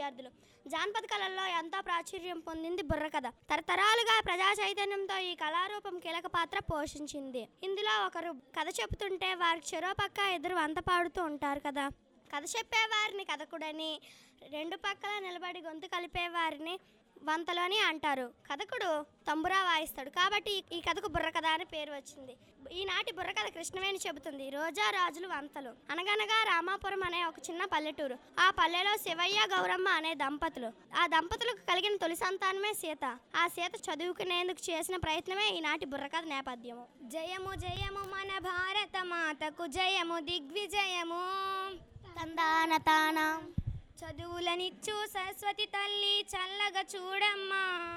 విద్యార్థులు జానపద కళల్లో ఎంతో ప్రాచుర్యం పొందింది బుర్రకథ తరతరాలుగా ప్రజా చైతన్యంతో ఈ కళారూపం కీలక పాత్ర పోషించింది ఇందులో ఒకరు కథ చెబుతుంటే వారికి చెరో పక్క ఇద్దరు వంత పాడుతూ ఉంటారు కదా కథ చెప్పేవారిని కథకుడని రెండు పక్కల నిలబడి గొంతు కలిపేవారిని వంతలోని అంటారు కథకుడు తంబురా వాయిస్తాడు కాబట్టి ఈ- ఈ కథకు బుర్రకథ అని పేరు వచ్చింది ఈనాటి బుర్రకథ కృష్ణవేణి చెబుతుంది రోజా రాజులు వంతలు అనగనగా రామాపురం అనే ఒక చిన్న పల్లెటూరు ఆ పల్లెలో శివయ్య గౌరమ్మ అనే దంపతులు ఆ దంపతులకు కలిగిన తొలి సంతానమే సీత ఆ సీత చదువుకునేందుకు చేసిన ప్రయత్నమే ఈనాటి బుర్రకథ నేపథ్యము జయము జయము మన భారత మాతకు జయము దిగ్విజయము తందాన తానా చదువులనిచ్చు సరస్వతి తల్లి చల్లగా చూడమ్మా